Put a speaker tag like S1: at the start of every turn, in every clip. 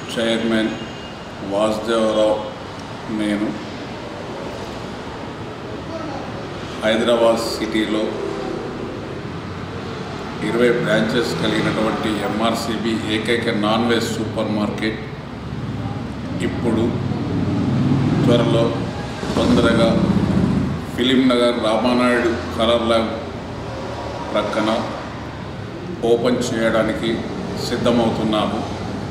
S1: chairman Vasudevarao నేను హైదరాబాద్ సిటీలో ఇరవై బ్రాంచెస్ కలిగినటువంటి ఎంఆర్సిబి ఏకైక నాన్ వెజ్ సూపర్ మార్కెట్ ఇప్పుడు త్వరలో తొందరగా ఫిలిం నగర్ రామానాయుడు కలర్ ల్యాబ్ ప్రక్కన ఓపెన్ చేయడానికి సిద్ధమవుతున్నాము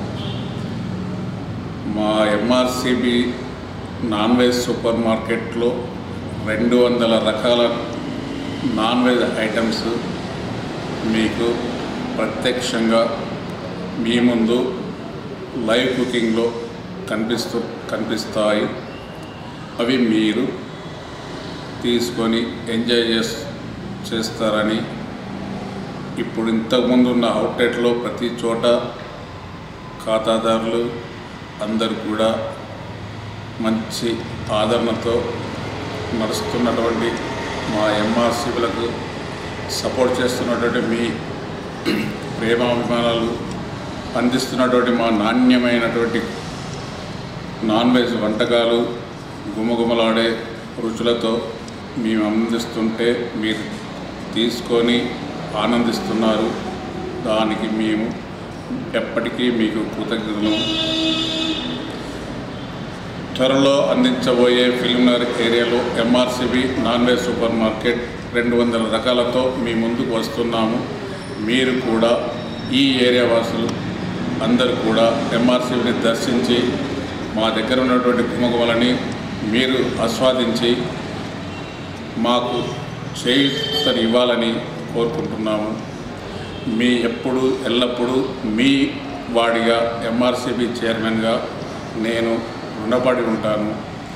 S1: మా ఎంఆర్సిబి నాన్ వెజ్ సూపర్ మార్కెట్లో రెండు వందల రకాల నాన్ వెజ్ ఐటమ్స్ మీకు ప్రత్యక్షంగా మీ ముందు లైవ్ కుకింగ్లో కనిపిస్తూ కనిపిస్తాయి అవి మీరు తీసుకొని ఎంజాయ్ చేస్ చేస్తారని ఇప్పుడు ఇంతకుముందు ఉన్న అవుట్లెట్లో ప్రతి చోట ఖాతాదారులు అందరు కూడా మంచి ఆదరణతో నడుస్తున్నటువంటి మా ఎంఆర్సీలకు సపోర్ట్ చేస్తున్నటువంటి మీ ప్రేమాభిమానాలు అందిస్తున్నటువంటి మా నాణ్యమైనటువంటి నాన్ వెజ్ వంటకాలు గుమగుమలాడే రుచులతో మేము అందిస్తుంటే మీరు తీసుకొని ఆనందిస్తున్నారు దానికి మేము ఎప్పటికీ మీకు కృతజ్ఞతలు త్వరలో అందించబోయే ఫిల్మ్నగర్ ఏరియాలో MRCB non veg supermarket రెండు వందల రకాలతో మీ ముందుకు వస్తున్నాము మీరు కూడా ఈ ఏరియా వాసులు అందరూ కూడా ఎంఆర్సిబిని దర్శించి మా దగ్గర ఉన్నటువంటి గుమగుమలని మీరు ఆస్వాదించి మాకు చేయుతని ఇవ్వాలని కోరుకుంటున్నాము మీ ఎప్పుడు ఎల్లప్పుడూ మీ వాడిగా ఎంఆర్సిబి చైర్మన్గా నేను రుణపడి ఉంటాను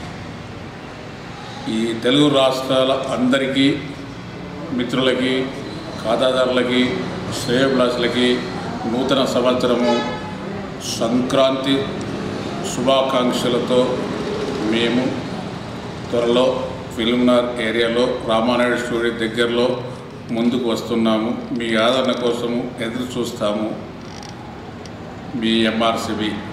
S1: ఈ తెలుగు రాష్ట్రాల అందరికీ మిత్రులకి ఖాతాదారులకి శ్రేయభిలాషులకి నూతన సంవత్సరము సంక్రాంతి శుభాకాంక్షలతో మేము త్వరలో ఫిల్మ్నార్ ఏరియాలో రామానాయుడు స్టూడియో దగ్గరలో ముందుకు వస్తున్నాము మీ ఆదరణ కోసము ఎదురు చూస్తాము మీ ఎంఆర్సిబి